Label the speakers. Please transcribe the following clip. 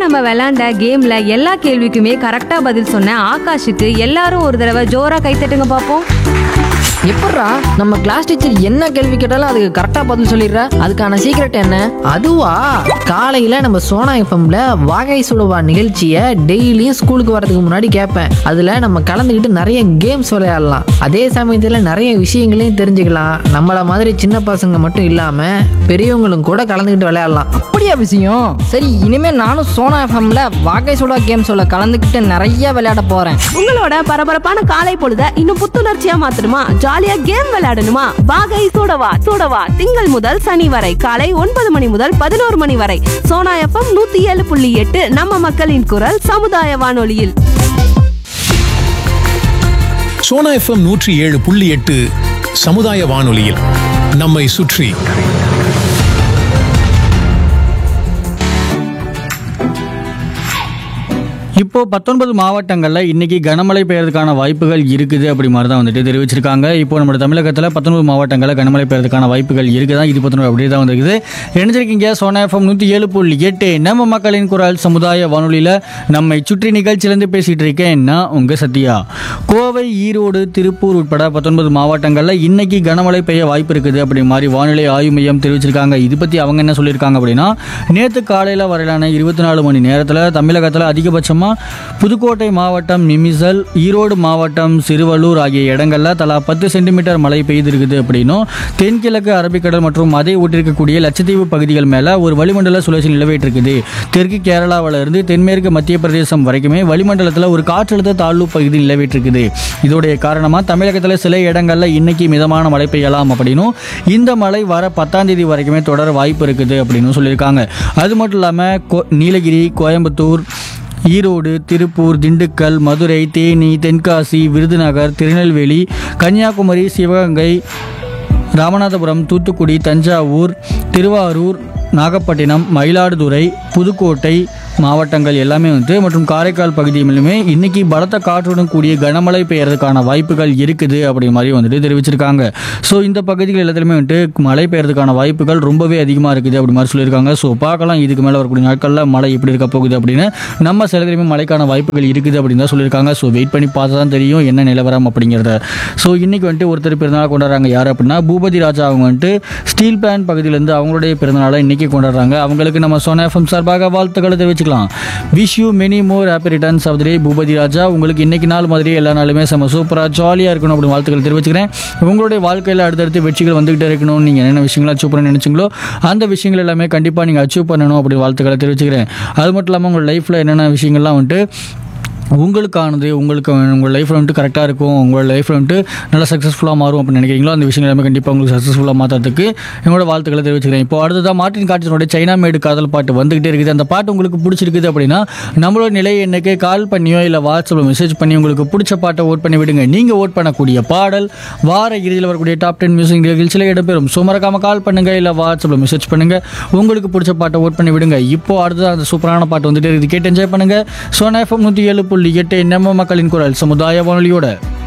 Speaker 1: நம்ம விளையாண்ட கேம்ல எல்லா கேள்விக்குமே கரெக்டா பதில் சொன்ன ஆகாஷுக்கு எல்லாரும் ஒரு தடவை ஜோரா கைத்தட்டுங்க பாப்போம்
Speaker 2: எப்பட்றா நம்ம கிளாஸ் டீச்சர் என்ன கேள்வி கேட்டாலும் அதுக்கு கரெக்டாக பதில் சொல்லிடுறா அதுக்கான சீக்ரெட் என்ன அதுவா காலையில் நம்ம சோனா எஃப்எம்ல வாகை சுடுவா நிகழ்ச்சியை டெய்லியும் ஸ்கூலுக்கு வரதுக்கு முன்னாடி கேட்பேன் அதில் நம்ம கலந்துக்கிட்டு நிறைய கேம்ஸ் விளையாடலாம் அதே சமயத்தில் நிறைய விஷயங்களையும் தெரிஞ்சுக்கலாம் நம்மளை மாதிரி சின்ன பசங்க மட்டும் இல்லாமல் பெரியவங்களும் கூட கலந்துக்கிட்டு விளையாடலாம்
Speaker 3: அப்படியா விஷயம் சரி இனிமே நானும் சோனா எஃப்எம்ல வாகை சுடா கேம் சொல்ல கலந்துக்கிட்டு நிறைய விளையாட போறேன்
Speaker 4: உங்களோட பரபரப்பான காலை பொழுத இன்னும் புத்துணர்ச்சியா மாத்தணுமா ஜாலியா கேம் விளையாடணுமா வாகை சூடவா சூடவா திங்கள் முதல் சனி வரை காலை ஒன்பது மணி முதல் பதினோரு மணி வரை சோனா எஃப்எம் நூத்தி ஏழு புள்ளி எட்டு நம்ம மக்களின் குரல் சமுதாய வானொலியில்
Speaker 5: சோனா எஃப்எம் நூற்றி ஏழு புள்ளி எட்டு சமுதாய வானொலியில் நம்மை சுற்றி
Speaker 6: இப்போ பத்தொன்பது மாவட்டங்களில் இன்னைக்கு கனமழை பெய்யறதுக்கான வாய்ப்புகள் இருக்குது அப்படி மாதிரி தான் வந்துட்டு தெரிவிச்சிருக்காங்க இப்போ நம்ம தமிழகத்தில் பத்தொன்பது மாவட்டங்களில் கனமழை பெய்யறதுக்கான வாய்ப்புகள் இருக்குதா இது பத்தொன்பது அப்படியே தான் வந்துருக்குது இணைஞ்சிருக்கீங்க சோனா எஃப்எம் நூற்றி ஏழு புள்ளி எட்டு நம்ம மக்களின் குரல் சமுதாய வானொலியில் நம்மை சுற்றி நிகழ்ச்சியிலேருந்து பேசிகிட்டு இருக்கேன் நான் உங்கள் சத்யா கோவை ஈரோடு திருப்பூர் உட்பட பத்தொன்பது மாவட்டங்களில் இன்னைக்கு கனமழை பெய்ய வாய்ப்பு இருக்குது அப்படி மாதிரி வானிலை ஆய்வு மையம் தெரிவிச்சிருக்காங்க இது பற்றி அவங்க என்ன சொல்லியிருக்காங்க அப்படின்னா நேற்று காலையில் வரையிலான இருபத்தி நாலு மணி நேரத்தில் தமிழகத்தில் அதிகபட்சமாக புதுக்கோட்டை மாவட்டம் மிமிசல் ஈரோடு மாவட்டம் சிறுவள்ளூர் ஆகிய இடங்களில் தலா பத்து சென்டிமீட்டர் மழை பெய்திருக்குது அப்படின்னும் தென்கிழக்கு அரபிக்கடல் மற்றும் அதை ஒட்டிருக்கக்கூடிய லட்சத்தீவு பகுதிகள் மேலே ஒரு வளிமண்டல சுழற்சி நிலவிட்டு இருக்குது தெற்கு கேரளாவில் இருந்து தென்மேற்கு மத்திய பிரதேசம் வரைக்குமே வளிமண்டலத்தில் ஒரு காற்றழுத்த தாழ்வு பகுதி நிலவிட்டு இருக்குது இதோடைய காரணமாக தமிழகத்தில் சில இடங்களில் இன்னைக்கு மிதமான மழை பெய்யலாம் அப்படின்னும் இந்த மழை வர பத்தாம் தேதி வரைக்குமே தொடர வாய்ப்பு இருக்குது அப்படின்னு சொல்லியிருக்காங்க அது மட்டும் இல்லாமல் நீலகிரி கோயம்புத்தூர் ஈரோடு திருப்பூர் திண்டுக்கல் மதுரை தேனி தென்காசி விருதுநகர் திருநெல்வேலி கன்னியாகுமரி சிவகங்கை ராமநாதபுரம் தூத்துக்குடி தஞ்சாவூர் திருவாரூர் நாகப்பட்டினம் மயிலாடுதுறை புதுக்கோட்டை மாவட்டங்கள் எல்லாமே வந்து மற்றும் காரைக்கால் பகுதியிலுமே இன்னைக்கு பலத்த காற்றுடன் கூடிய கனமழை பெய்யறதுக்கான வாய்ப்புகள் இருக்குது அப்படி மாதிரி வந்துட்டு தெரிவிச்சிருக்காங்க ஸோ இந்த பகுதிகள் எல்லாத்துலேயுமே வந்துட்டு மழை பெய்யறதுக்கான வாய்ப்புகள் ரொம்பவே அதிகமாக இருக்குது அப்படி மாதிரி சொல்லியிருக்காங்க ஸோ பார்க்கலாம் இதுக்கு மேலே வரக்கூடிய நாட்களில் மழை எப்படி இருக்க போகுது அப்படின்னு நம்ம சிலதுலையுமே மழைக்கான வாய்ப்புகள் இருக்குது அப்படின்னு தான் சொல்லியிருக்காங்க ஸோ வெயிட் பண்ணி பார்த்தா தான் தெரியும் என்ன நிலவரம் அப்படிங்கிறத ஸோ இன்னைக்கு வந்துட்டு ஒருத்தர் பிறந்தநாள் கொண்டாடுறாங்க யார் அப்படின்னா பூபதி ராஜா அவங்க வந்துட்டு ஸ்டீல் பிளான் பகுதியிலேருந்து அவங்களுடைய பிறந்தநாளை இன்னைக்கு கொண்டாடுறாங்க அவங்களுக்கு நம்ம சோனா எஃப்எம் சார்பாக வாழ்த்துக்களை தெரிவிச்சுக்கலாம் wish you many more happy returns of day Boopathi Raja உங்களுக்கு இன்னைக்கு நாள் மாதிரி எல்லா நாளுமே செம்ம சூப்பராக ஜாலியாக இருக்கணும் அப்படின்னு வாழ்த்துக்கள் தெரிவிச்சுக்கிறேன் உங்களுடைய வாழ்க்கையில் அடுத்தடுத்து வெற்றிகள் வந்துகிட்டே இருக்கணும் நீங்கள் என்னென்ன விஷயங்களை அச்சீவ் பண்ண நினைச்சீங்களோ அந்த விஷயங்கள் எல்லாமே கண்டிப்பாக நீங்கள் அச்சீவ் பண்ணணும் அப்படின்னு வாழ்த்துக்களை தெரிவிச்சுக்கிறேன் அது மட்டும் இல்லாமல் உங்கள் லைஃப்பில் என்னென்ன விஷயங்கள்லாம் வந்துட்டு உங்களுக்கானது உங்களுக்கு உங்கள் லைஃப்பில் வந்துட்டு கரெக்டாக இருக்கும் உங்கள் லைஃப்பில் வந்துட்டு நல்லா சக்ஸஸ்ஃபுல்லாக மாறும் அப்படின்னு நினைக்கிறீங்களோ அந்த விஷயங்கள் எல்லாமே கண்டிப்பாக உங்களுக்கு சக்ஸஸ்ஃபுல்லாக மாற்றுறதுக்கு என்னோட வாழ்த்துக்களை தெரிவிச்சுக்கிறேன் இப்போ அடுத்ததாக மார்ட்டின் காட்சியினுடைய சைனா மேடு காதல் பாட்டு வந்துகிட்டே இருக்குது அந்த பாட்டு உங்களுக்கு பிடிச்சிருக்குது அப்படின்னா நம்மளோட நிலை எண்ணுக்கு கால் பண்ணியோ இல்லை வாட்ஸ்அப்பில் மெசேஜ் பண்ணி உங்களுக்கு பிடிச்ச பாட்டை ஓட் பண்ணி விடுங்க நீங்கள் ஓட் பண்ணக்கூடிய பாடல் வார இறுதியில் வரக்கூடிய டாப் டென் மியூசிக் நிகழ்ச்சியில் இடம்பெறும் ஸோ மறக்காம கால் பண்ணுங்க இல்லை வாட்ஸ்அப்பில் மெசேஜ் பண்ணுங்க உங்களுக்கு பிடிச்ச பாட்டை ஓட் பண்ணி விடுங்க இப்போ அடுத்தது அந்த சூப்பரான பாட்டு வந்துட்டு இருக்குது கேட்டு என்ஜாய் பண்ணுங்க சோனா எஃப்எம் நூற்றி ஏழு புள்ளி எட்டு நம்ம மக்களின் குரல் சமுதாய வானொலியோட